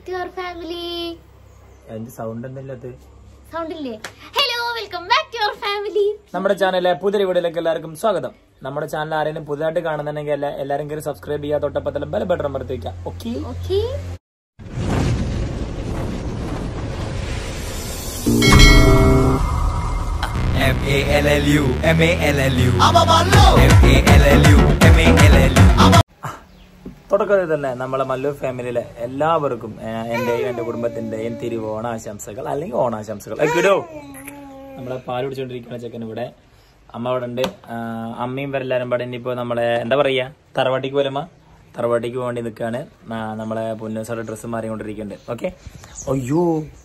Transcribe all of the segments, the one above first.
To our family എന്ത് sound എന്തില്ലത് sound ഇല്ലേ hello welcome back to our family നമ്മുടെ ചാനലിലെ പുതിയ വീഡിയോയിലേക്ക് എല്ലാവർക്കും സ്വാഗതം നമ്മുടെ ചാനൽ ആരെങ്കിലും പുതുതായിട്ട് കാണുന്നുണ്ടെങ്കിൽ എല്ലാ- എല്ലാവരും കയറി സബ്സ്ക്രൈബ് ചെയ്യുക തൊട്ടപ്പത്തിലും ബെൽ ബട്ടൺ അമർത്തി വയ്ക്കുക okay okay M A L L U M A L L U M A L L U M A L L U തുടക്കത്തിൽ തന്നെ നമ്മളെ മല്ലൂർ ഫാമിലിയിലെ എല്ലാവർക്കും ഏഹ്, എന്റെയും എന്റെ കുടുംബത്തിന്റെയും തിരുവോണാശംസകൾ അല്ലെങ്കിൽ ഓണാശംസകൾ ഏയ് കിടോ നമ്മളെ പാൽ കുടിച്ചോണ്ടിരിക്കുന്ന ചെക്കൻ ഇവിടെ അമ്മ അവിടെ ഉണ്ട് ആഹ്, അമ്മയും ഇവരെല്ലാരും ഇവിടെ ഇനിയിപ്പോ നമ്മളെ എന്താ പറയാ തറവാട്ടിക്ക് പോലമ്മ തറവാട്ടിക്ക് വേണ്ടി നിൽക്കാണ് നമ്മളെ പൊന്നൂസയുടെ ഡ്രസ്സ് മാറിക്കൊണ്ടിരിക്കുന്നുണ്ട് ഓക്കെ അയ്യോ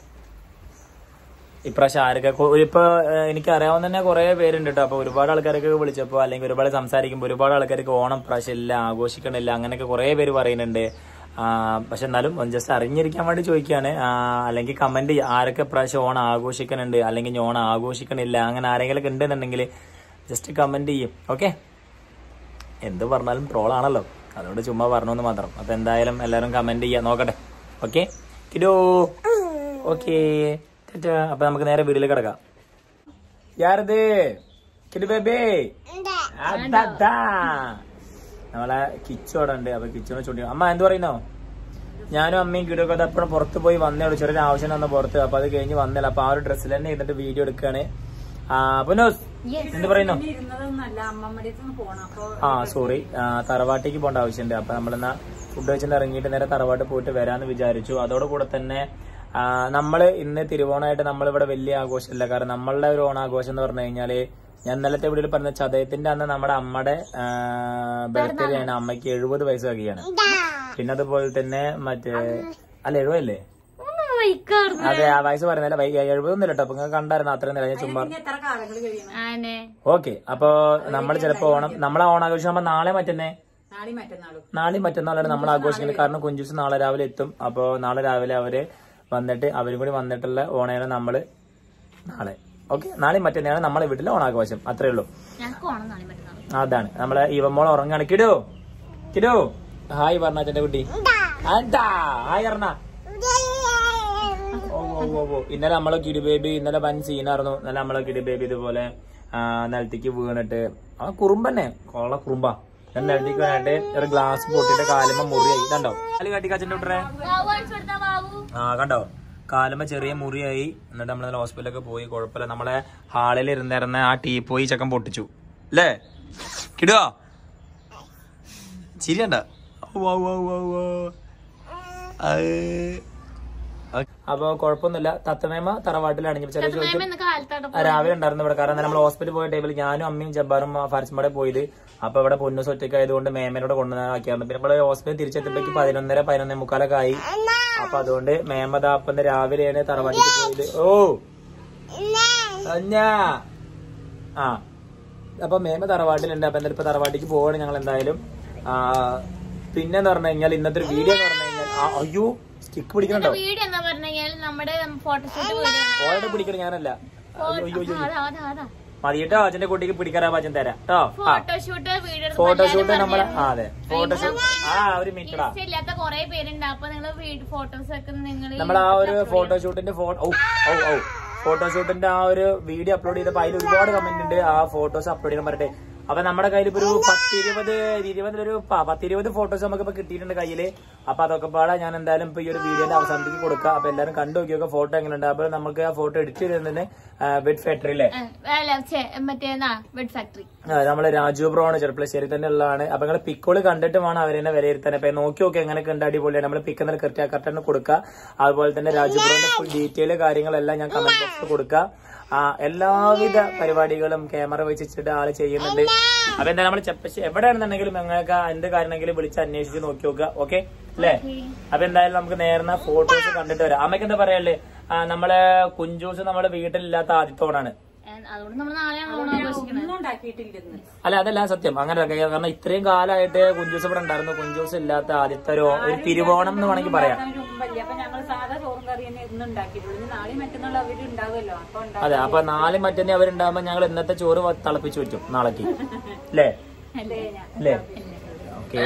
ഇപ്രാവശ്യം ആരൊക്കെ കൊ- ഇപ്പൊ ഏഹ്, എനിക്ക് അറിയാവുന്ന തന്നെ കുറെ പേരുണ്ട് കേട്ടോ അപ്പൊ ഒരുപാട് ആൾക്കാരൊക്കെ വിളിച്ചപ്പോ അല്ലെങ്കിൽ ഒരുപാട് സംസാരിക്കുമ്പോൾ ഒരുപാട് ആൾക്കാർക്ക് ഓണം പ്രാവശ്യം ഇല്ല ആഘോഷിക്കണില്ല അങ്ങനെയൊക്കെ കുറെ പേര് പറയുന്നുണ്ട് ആ, പക്ഷെ എന്നാലും ജസ്റ്റ് അറിഞ്ഞിരിക്കാൻ വേണ്ടി ചോദിക്കുകയാണ് ആ, അല്ലെങ്കിൽ കമന്റ് ആരൊക്കെ പ്രാവശ്യം ഓണം ആഘോഷിക്കുന്നുണ്ട് അല്ലെങ്കിൽ ഇനി ഓണം ആഘോഷിക്കണില്ല അങ്ങനെ ആരെങ്കിലും ഒക്കെ ഉണ്ടെന്നുണ്ടെങ്കിൽ ജസ്റ്റ് കമന്റ് ചെയ്യും ഓക്കെ എന്ത് പറഞ്ഞാലും ട്രോൾ ആണല്ലോ അതുകൊണ്ട് ചുമ്മാ പറഞ്ഞോന്ന് മാത്രം അപ്പൊ എന്തായാലും എല്ലാവരും കമന്റ് ചെയ്യാം നോക്കട്ടെ ഓക്കെ കിടോ ഓക്കെ അപ്പൊ നമുക്ക് നേരെ വീട്ടിലേക്ക് കിടക്കാം യാരത് കിടു ബേബേ അതാ. നമ്മളെ കിച്ചു അവിടെ ഉണ്ട് അപ്പൊ കിച്ചുനെ ചൂണ്ടി അമ്മ എന്ത് പറയുന്നോ ഞാനും അമ്മയും കിടൊക്കെ അത് എപ്പോഴും പുറത്ത് പോയി വന്നേ ഉള്ളൂ ചെറിയൊരു ആവശ്യം വന്ന പുറത്ത് അപ്പൊ അത് കഴിഞ്ഞ് വന്നില്ല അപ്പൊ ആ ഒരു ഡ്രസ്സിൽ തന്നെ ഇരുന്നിട്ട് വീഡിയോ എടുക്കുകയാണ് ആ പുനോസ് എന്ത് പറയുന്നു ഇരുന്നതൊന്നല്ല അമ്മമ്മയുടെ അടുത്ത് പോണം അപ്പൊ ആ സോറി തറവാട്ടിക്ക് പോകേണ്ട ആവശ്യമുണ്ട് അപ്പൊ നമ്മളെന്നാ ഫുഡ് കഴിച്ചിട്ട് ഇറങ്ങിയിട്ട് നേരെ തറവാട്ട് പോയിട്ട് വരാന്ന് വിചാരിച്ചു അതോടുകൂടെ തന്നെ ആ, നമ്മള് ഇന്ന് തിരുവോണമായിട്ട് നമ്മളിവിടെ വലിയ ആഘോഷമില്ല കാരണം നമ്മളുടെ ഒരു ഓണാഘോഷം എന്ന് പറഞ്ഞു കഴിഞ്ഞാല് ഞാൻ ഇന്നലത്തെ വീട്ടിൽ പറഞ്ഞ ചതയത്തിന്റെ അന്ന് നമ്മുടെ അമ്മയുടെ ബർത്ത്ഡേ ആണ് അമ്മയ്ക്ക് എഴുപത് വയസ്സ് കഴിയാണ് പിന്നെ അതുപോലെ തന്നെ മറ്റേ അല്ല എഴുപതല്ലേ വൈക്കാർന്നു അതെ ആ വയസ്സ് പറയുന്നില്ല എഴുപതൊന്നുമില്ല കേട്ടോ അപ്പൊ നിങ്ങൾ കണ്ടായിരുന്നു അത്രയും നേരം ഞാൻ ചുമ്മാ ഇനി എത്ര കാലങ്ങൾ കഴിയണം ആനെ ഓക്കെ അപ്പൊ നമ്മൾ ചിലപ്പോ ഓണം നമ്മളെ ഓണാഘോഷം ആകുമ്പോ നാളെ മറ്റന്നേ നാളെ മറ്റന്നാളും നാളെയും മറ്റന്നാളാണ് നമ്മൾ ആഘോഷിക്കുന്നത് കാരണം കുഞ്ചൂസ് നാളെ രാവിലെ എത്തും അപ്പോൾ നാളെ രാവിലെ അവര് വന്നിട്ട് അവരും കൂടി വന്നിട്ടുള്ള ഓണയാണ് നമ്മള് നാളെ ഓക്കെ നാളെയും മറ്റന്നാണ് നമ്മളെ വീട്ടിലെ ഓണാഘോഷം അത്രേ ഉള്ളൂ ഞങ്ങൾക്ക് ഓണം നാളെ മറ്റന്നാൾ അതാണ് നമ്മളെ ഇവമോൾ ഉറങ്ങാണ് കിടോ കിടോ ഹായ് പറഞ്ഞ അച്ഛന്റെ കുട്ടി അതാ ഹായ് പറഞ്ഞ ഓ ഓ ഓ ഓ ഇന്നലെ നമ്മളെ കിടി ബേബി ഇന്നലെ വൻ സീനായിരുന്നു ഇന്നലെ നമ്മളെ കിടി ബേബി ഇതുപോലെ ആ, നിലത്തേക്ക് വീണിട്ട് ആ കുറുമ്പന്നെ കൊള്ള കുറുമ്പ ഞാൻ നിലത്തേക്ക് വീണിട്ട് ഒരു ഗ്ലാസ് പൊട്ടിട്ട് കാലുമ്പോ മുറിയായി കണ്ടോ കാല് കാട്ടി കച്ചന്റെ വിട്ടേ ആ കണ്ടോ കാലുമ്പോ ചെറിയ മുറിയായി എന്നിട്ട് നമ്മൾ ഹോസ്പിറ്റലൊക്കെ പോയി കുഴപ്പമില്ല നമ്മളെ ഹാളിൽ ഇരുന്നിരുന്ന ആ ടീ പോയി ചക്കൻ പൊട്ടിച്ചു അല്ലേ കിടുവോ ചിരിയണ്ട അപ്പൊ കുഴപ്പമൊന്നുമില്ല തത്തമേമ തറവാട്ടിലാണ് ഇനി ചില ചോദിക്കും ഇന്ന് കാലത്താണ് ആ, രാവിലെ ഉണ്ടായിരുന്നു ഇവിടെ കാരണം നമ്മൾ ഹോസ്പിറ്റലിൽ പോയ ടൈമിൽ ഞാനും അമ്മയും ജബ്ബാറും ഫാരിസ്മടെ പോയത് അപ്പൊ ഇവിടെ പൊന്നൂസ് ഒറ്റയ്ക്ക് ആയതുകൊണ്ട് മേമനോട് കൊണ്ടുവന്നാക്കിയായിരുന്നു പിന്നെ നമ്മള് ഹോസ്പിറ്റലിൽ തിരിച്ചെത്തുമ്പോഴേക്ക് പതിനൊന്നര പതിനൊന്നേ മുക്കാലൊക്കെ ആയി അപ്പൊ അതുകൊണ്ട് മേമദാപ്പന്ന് രാവിലെയാണ് തറവാട്ടിക്ക് പോയത് ഓ അഞ്ഞാ ആ അപ്പൊ മേമ തറവാട്ടിലുണ്ട് അപ്പൊ എന്തായാലും ഇപ്പൊ തറവാട്ടിക്ക് പോവാണ് ഞങ്ങൾ എന്തായാലും ആ, പിന്നെന്ന് പറഞ്ഞു കഴിഞ്ഞാൽ ഇന്നത്തെ ഒരു വീഡിയോ എന്ന് പറഞ്ഞു കഴിഞ്ഞാൽ ആ, അയ്യോ സ്റ്റിക്ക് പിടിക്കണുണ്ടോ വീഡിയോ എന്താ പറഞ്ഞു കഴിഞ്ഞാൽ നമ്മുടെ ഫോട്ടോഷൂട്ട് വീഡിയോ ഓൾറെഡി പിടിക്കണം ഞാനല്ല അയ്യോ അയ്യോ അയ്യോ അതാ അതാ അതാ മതി കേട്ടോ അച്ഛന്റെ കുട്ടിക്ക് പിടിക്കാറാ പാചകം തരാം കേട്ടോ ആ ഫോട്ടോഷൂട്ട് വീഡിയോ ഫോട്ടോഷൂട്ട് നമ്മളെ ആ അതെ ഫോട്ടോഷൂട്ട് ആ ഒരു മിനിറ്റടാ ഇല്ലാത്ത കൊറേ പേരുണ്ട് അപ്പൊ നിങ്ങൾ ഫോട്ടോസ് ഒക്കെ നിങ്ങൾ നമ്മൾ ആ ഒരു ഫോട്ടോഷൂട്ടിന്റെ ഫോട്ടോ ഓ ഓ ഓ ഫോട്ടോഷൂട്ടിന്റെ ആ ഒരു വീഡിയോ അപ്ലോഡ് ചെയ്തപ്പോ അതിൽ ഒരുപാട് കമന്റ് ഉണ്ട് ആ ഫോട്ടോസ് അപ്ലോഡ് ചെയ്യാൻ പറയട്ടെ അപ്പൊ നമ്മുടെ കയ്യിൽ ഇപ്പൊ ഒരു പത്തിരുപത് ഇരുപതിലൊരു പ- പത്തിരുപത് ഫോട്ടോസ് നമുക്ക് ഇപ്പൊ കിട്ടിയിട്ടുണ്ട് കയ്യില് അപ്പൊ അതൊക്കെ പാടെ ഞാൻ എന്തായാലും ഇപ്പൊ ഈ ഒരു വീഡിയോന്റെ അവസാനത്തേക്ക് കൊടുക്കാം അപ്പൊ എല്ലാരും കണ്ടു നോക്കിയൊക്കെ ഫോട്ടോ എങ്ങനെയുണ്ട് അപ്പൊ നമുക്ക് ആ ഫോട്ടോ എഡിറ്റ് ചെയ്തതിന് ബെഡ് ഫാക്ടറി അല്ലേ അല്ല ഛെ, മറ്റേ ബെഡ് ഫാക്ടറി ആ, നമ്മള് രാജു ബ്രോ ആണ് ചെറുപ്പളശ്ശേരി തന്നെ ഉള്ളതാണ് അപ്പൊ നിങ്ങൾ പിക്കോള് കണ്ടിട്ട് വേണം അവരെന്നെ വിലയിരുത്താൻ അപ്പൊ നോക്കി നോക്കി എങ്ങനെയൊക്കെ ഉണ്ട് അടിപൊളിയാണ് നമ്മൾ പിക്ക് എന്നാൽ കറക്റ്റ് കറക്റ്റ് കൊടുക്കുക അതുപോലെ തന്നെ രാജു ബ്രോന്റെ ഫുൾ ഡീറ്റെയിൽ കാര്യങ്ങളെല്ലാം ഞാൻ കമന്റ് ബോക്സിൽ കൊടുക്കുക ആ എല്ലാവിധ പരിപാടികളും ക്യാമറ വെച്ചിട്ട് ആള് ചെയ്യുന്നുണ്ട് അപ്പൊ എന്താ നമ്മൾ ചെപ്പശ്ശേരി എവിടെയാണെന്നുണ്ടെങ്കിലും നിങ്ങൾക്ക് എന്ത് കാര്യമെങ്കിലും വിളിച്ച് അന്വേഷിച്ച് നോക്കി നോക്കുക ഓക്കെ അല്ലേ അപ്പൊ എന്തായാലും നമുക്ക് നേർന്ന ഫോട്ടോസ് കണ്ടിട്ട് വരാം അമ്മയ്ക്ക് എന്താ പറയാല്ലേ ആ, നമ്മളെ കുഞ്ചൂസ് നമ്മുടെ വീട്ടിലില്ലാത്ത ആദ്യത്തോടാണ് അതുകൊണ്ട് നമ്മൾ നാളെയാണ് ഓണം ആഘോഷിക്കുന്നത് ഒന്നും ഉണ്ടാക്കിയിട്ടില്ലെന്ന് അല്ല അതല്ല സത്യം അങ്ങനെ ഒക്കെ. കാരണം ഇത്രയും കാലമായിട്ട് കുഞ്ചൂസ് ഇവിടെ ഉണ്ടായിരുന്നു കുഞ്ചൂസ് ഇല്ലാത്ത ആദ്യത്തെ ഒരു ഒരു തിരുവോണം എന്ന് വേണമെങ്കിൽ പറയാം അതിന് മുമ്പല്ലേ അപ്പൊ ഞങ്ങൾ സാധാ ചോറും കറി തന്നെ ഇന്ന് ഉണ്ടാക്കിയിട്ടുള്ളൂ ഇനി നാളെ മറ്റന്നാൾ അവര് ഉണ്ടാവുമല്ലോ അപ്പൊ ഉണ്ടാവും അതെ അപ്പൊ നാളെ മറ്റന്നെ അവരുണ്ടാകുമ്പോ ഞങ്ങൾ ഇന്നത്തെ ചോറ് വ- തിളപ്പിച്ചു വെക്കും നാളേക്ക് അല്ലേ അല്ലേ ഞാൻ അല്ലേ ഓക്കെ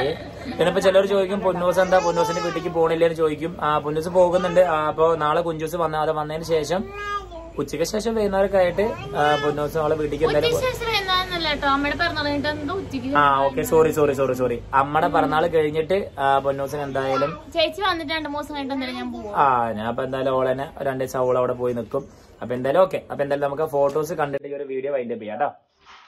പിന്നെ ഇപ്പൊ ചിലർ ചോദിക്കും പൊന്നൂസ് എന്താ പൊന്നൂസിന്റെ വീട്ടിലേക്ക് പോണില്ലേന്ന് ചോദിക്കും ആ പൊന്നൂസ് പോകുന്നുണ്ട് ആ, അപ്പൊ നാളെ കുഞ്ചൂസ് വന്ന അത് വന്നതിന് ശേഷം ഉച്ചയ്ക്ക് ശേഷം വൈകുന്നേരമൊക്കെ ആയിട്ട് ആ, പൊന്നൂസ് നാളെ വീട്ടിലേക്ക് എന്തായാലും പോ- ശേഷം എന്താന്നല്ല കേട്ടോ അമ്മയുടെ പിറന്നാൾ കഴിഞ്ഞിട്ട് എന്തോ ഉച്ചയ്ക്ക് ആ okay sorry sorry sorry sorry അമ്മയുടെ പിറന്നാൾ കഴിഞ്ഞിട്ട് ആ, പൊന്നൂസിന് എന്തായാലും ചേച്ചി വന്നിട്ട് രണ്ടു മൂന്ന് ദിവസം കഴിഞ്ഞിട്ട് എന്തായാലും ഞാൻ പോവാം ആ ഞാൻ അപ്പൊ എന്തായാലും ഓളനെ രണ്ട് ദിവസം അവൾ അവിടെ പോയി നിൽക്കും അപ്പൊ എന്തായാലും ഓക്കെ അപ്പൊ എന്തായാലും നമുക്ക് ഫോട്ടോസ് കണ്ടിട്ട് ഈ ഒരു വീഡിയോ വൈൻഡപ്പ് ചെയ്യാം കേട്ടോ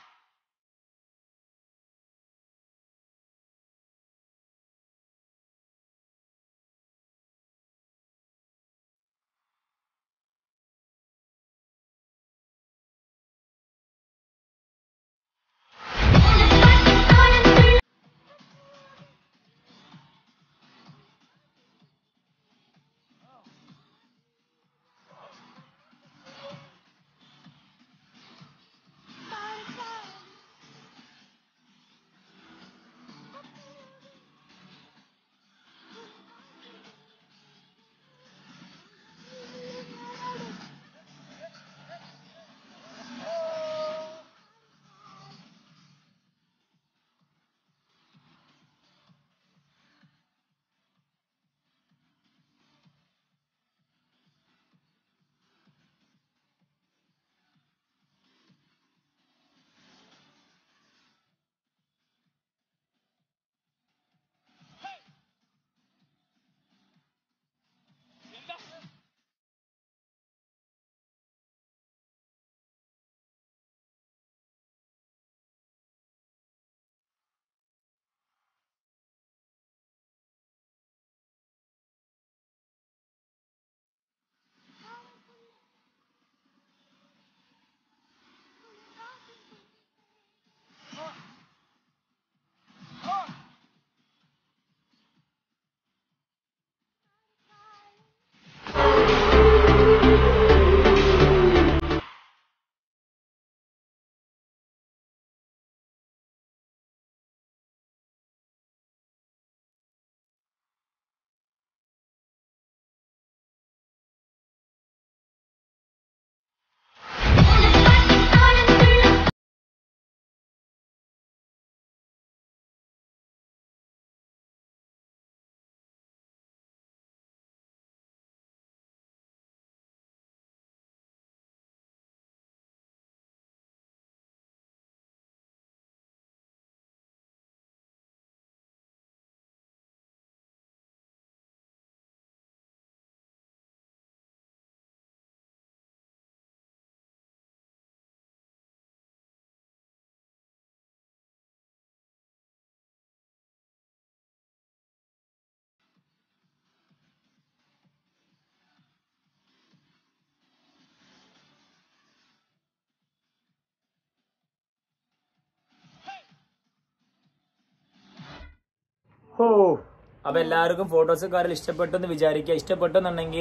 ഓ അപ്പൊ എല്ലാവർക്കും ഫോട്ടോസ് കാര്യം ഇഷ്ടപ്പെട്ടു എന്ന് വിചാരിക്കുക ഇഷ്ടപ്പെട്ടെന്നുണ്ടെങ്കിൽ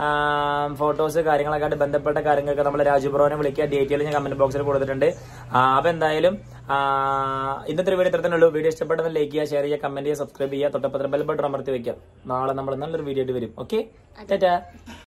ഫോട്ടോസ് കാര്യങ്ങളൊക്കെ ആയിട്ട് ബന്ധപ്പെട്ട കാര്യങ്ങളൊക്കെ നമ്മൾ രാജുബ്രോനെ വിളിക്കുക ഡീറ്റെയിൽ ഞാൻ കമന്റ് ബോക്സിൽ കൊടുത്തിട്ടുണ്ട് ആ, അപ്പൊ എന്തായാലും ആ, ഇന്നത്തെ ഒരു വീഡിയോ ഇത്ര തന്നെ ഉള്ളൂ വീഡിയോ ഇഷ്ടപ്പെട്ടെന്ന് ലൈക്ക് ചെയ്യുക ഷെയർ ചെയ്യുക കമന്റ് ചെയ്യുക സബ്സ്ക്രൈബ് ചെയ്യുക തൊട്ടപ്പത്ര ബെൽ ബട്ടൺ അമർത്തി വെക്കാം നാളെ നമ്മൾ നല്ലൊരു വീഡിയോ ആയിട്ട് വരും ഓക്കെ ടാറ്റാ